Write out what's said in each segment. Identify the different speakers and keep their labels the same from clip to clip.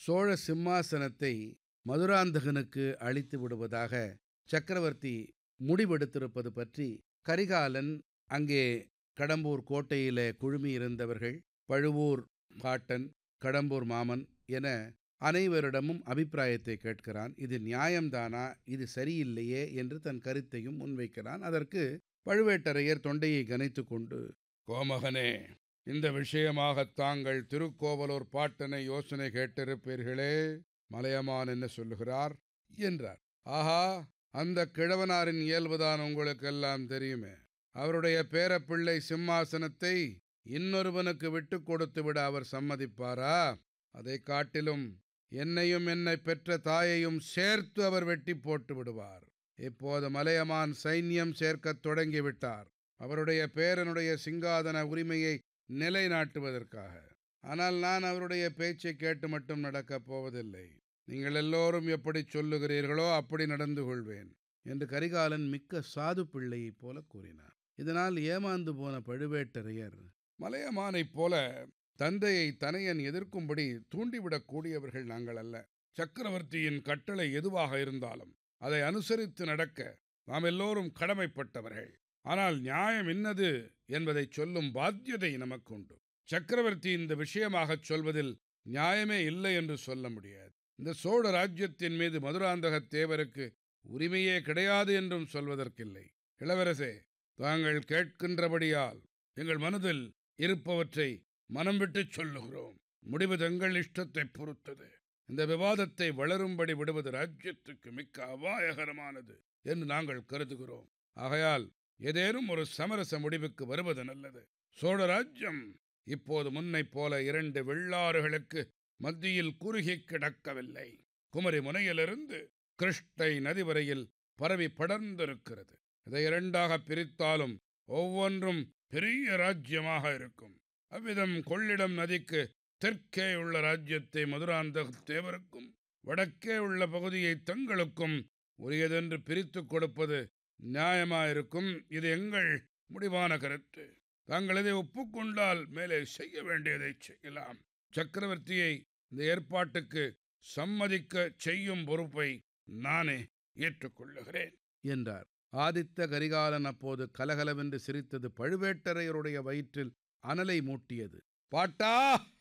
Speaker 1: சோழ சிம்மாசனத்தை மதுராந்தகனுக்கு அளித்து விடுவதாக சக்கரவர்த்தி முடிவெடுத்திருப்பது பற்றி கரிகாலன் அங்கே கடம்பூர் கோட்டையிலே குழுமியிருந்தவர்கள் பழுவூர் பாட்டன் கடம்பூர் மாமன் என அனைவரிடமும் அபிப்பிராயத்தை கேட்கிறான் இது நியாயம்தானா இது சரியில்லையே என்று தன் கருத்தையும் முன்வைக்கிறான் அதற்கு பழுவேட்டரையர் தொண்டையை கனைத்து கொண்டு கோமகனே இந்த விஷயமாக தாங்கள் திருக்கோவலூர் பாட்டனை யோசனை கேட்டிருப்பீர்களே மலையமான் என்ன சொல்லுகிறார் என்றார் ஆஹா அந்த கிழவனாரின் இயல்புதான் உங்களுக்கெல்லாம் தெரியுமே அவருடைய பேரப்பிள்ளை சிம்மாசனத்தை இன்னொருவனுக்கு விட்டு கொடுத்து விட அவர் சம்மதிப்பாரா அதை காட்டிலும் என்னையும் என்னை பெற்ற தாயையும் சேர்த்து அவர் வெட்டி போட்டு விடுவார் இப்போது மலையமான் சைன்யம் சேர்க்கத் தொடங்கிவிட்டார் அவருடைய பேரனுடைய சிங்காதன உரிமையை நிலைநாட்டுவதற்காக ஆனால் நான் அவருடைய பேச்சை கேட்டு மட்டும் நடக்கப் போவதில்லை நீங்கள் எல்லோரும் எப்படி சொல்லுகிறீர்களோ அப்படி நடந்து கொள்வேன் என்று கரிகாலன் மிக்க சாது பிள்ளையைப் போல கூறினார் இதனால் ஏமாந்து போன பழுவேட்டரையர் மலையமானைப் போல தந்தையை தனையன் எதிர்க்கும்படி தூண்டிவிடக்கூடியவர்கள் நாங்கள் அல்ல சக்கரவர்த்தியின் கட்டளை எதுவாக இருந்தாலும் அதை அனுசரித்து நடக்க நாம் எல்லோரும் கடமைப்பட்டவர்கள் ஆனால் நியாயம் இன்னது என்பதை சொல்லும் பாத்தியதை நமக்குண்டு சக்கரவர்த்தி இந்த விஷயமாகச் சொல்வதில் நியாயமே இல்லை என்று சொல்ல முடியாது இந்த சோழ ராஜ்யத்தின் மீது மதுராந்தகத் தேவருக்கு உரிமையே கிடையாது என்றும் சொல்வதற்கில்லை இளவரசே தாங்கள் கேட்கின்றபடியால் எங்கள் மனதில் இருப்பவற்றை மனம் விட்டுச் சொல்லுகிறோம் முடிவு தங்கள் இஷ்டத்தைப் பொறுத்தது இந்த விவாதத்தை வளரும்படி விடுவது ராஜ்யத்துக்கு மிக்க அபாயகரமானது என்று நாங்கள் கருதுகிறோம் ஆகையால் ஏதேனும் ஒரு சமரச முடிவுக்கு வருவது நல்லது சோழ ராஜ்யம் இப்போது முன்னைப் போல இரண்டு வெள்ளாறுகளுக்கு மத்தியில் குறுகி கிடக்கவில்லை குமரி முனையிலிருந்து கிருஷ்ணை நதி வரையில் பரவி படர்ந்திருக்கிறது இதை இரண்டாக பிரித்தாலும் ஒவ்வொன்றும் பெரிய ராஜ்யமாக இருக்கும் அவ்விதம் கொள்ளிடம் நதிக்கு தெற்கே உள்ள ராஜ்யத்தை மதுராந்தக தேவருக்கும் வடக்கே உள்ள பகுதியை தங்களுக்கும் உரியதென்று பிரித்துக் கொடுப்பது நியாயமாயிருக்கும் இது எங்கள் முடிவான கருத்து தாங்கள் இதை ஒப்புக்கொண்டால் மேலே செய்ய வேண்டியதை செய்யலாம் சக்கரவர்த்தியை இந்த ஏற்பாட்டுக்கு சம்மதிக்க செய்யும் பொறுப்பை நானே ஏற்றுக்கொள்ளுகிறேன் என்றார் ஆதித்த கரிகாலன் அப்போது கலகலவென்று சிரித்தது பழுவேட்டரையருடைய வயிற்றில் அனலை மூட்டியது பாட்டா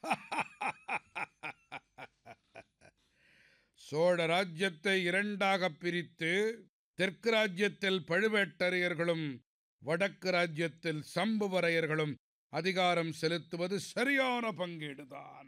Speaker 1: சோழ ராஜ்யத்தை இரண்டாக பிரித்து தெற்கு ராஜ்யத்தில் பழுவேட்டரையர்களும் வடக்கு ராஜ்யத்தில் சம்புவரையர்களும் அதிகாரம் செலுத்துவது சரியான பங்கீடுதான்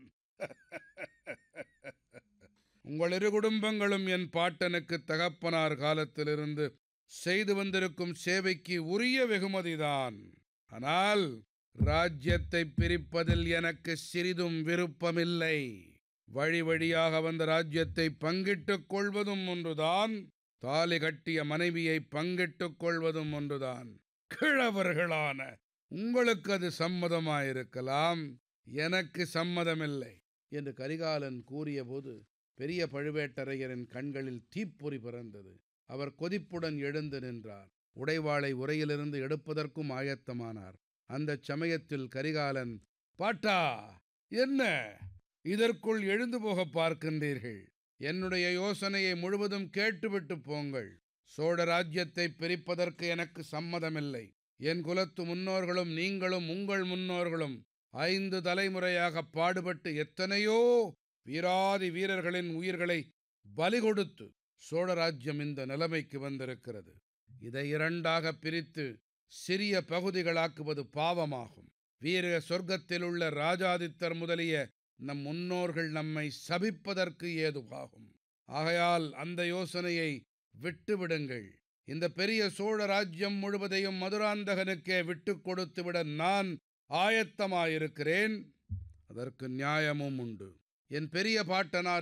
Speaker 1: உங்கள் இரு குடும்பங்களும் என் பாட்டனுக்கு தகப்பனார் காலத்திலிருந்து செய்து வந்திருக்கும் சேவைக்கு உரிய வெகுமதிதான் ஆனால் ராஜ்யத்தை பிரிப்பதில் எனக்கு சிறிதும் விருப்பமில்லை வழி வழியாக வந்த ராஜ்யத்தை பங்கிட்டுக் கொள்வதும் ஒன்றுதான் தாலி கட்டிய மனைவியை பங்கிட்டுக் கொள்வதும் ஒன்றுதான் கிழவர்களான உங்களுக்கு அது சம்மதமாயிருக்கலாம் எனக்கு சம்மதமில்லை என்று கரிகாலன் கூறியபோது பெரிய பழுவேட்டரையரின் கண்களில் தீப்பொறி பிறந்தது அவர் கொதிப்புடன் எழுந்து நின்றார் உடைவாளை உரையிலிருந்து எடுப்பதற்கும் ஆயத்தமானார் அந்தச் சமயத்தில் கரிகாலன் பாட்டா என்ன இதற்குள் எழுந்து போக பார்க்கின்றீர்கள் என்னுடைய யோசனையை முழுவதும் கேட்டுவிட்டு போங்கள் சோழ ராஜ்யத்தை பிரிப்பதற்கு எனக்கு சம்மதமில்லை என் குலத்து முன்னோர்களும் நீங்களும் உங்கள் முன்னோர்களும் ஐந்து தலைமுறையாக பாடுபட்டு எத்தனையோ வீராதி வீரர்களின் உயிர்களை பலி கொடுத்து சோழ ராஜ்யம் இந்த நிலைமைக்கு வந்திருக்கிறது இதை இரண்டாக பிரித்து சிறிய பகுதிகளாக்குவது பாவமாகும் வீர சொர்க்கத்தில் உள்ள ராஜாதித்தர் முதலிய நம் முன்னோர்கள் நம்மை சபிப்பதற்கு ஏதுவாகும் ஆகையால் அந்த யோசனையை விட்டுவிடுங்கள் இந்த பெரிய சோழ ராஜ்யம் முழுவதையும் மதுராந்தகனுக்கே விட்டுக் கொடுத்துவிட நான் ஆயத்தமாயிருக்கிறேன் அதற்கு நியாயமும் உண்டு என் பெரிய பாட்டனார்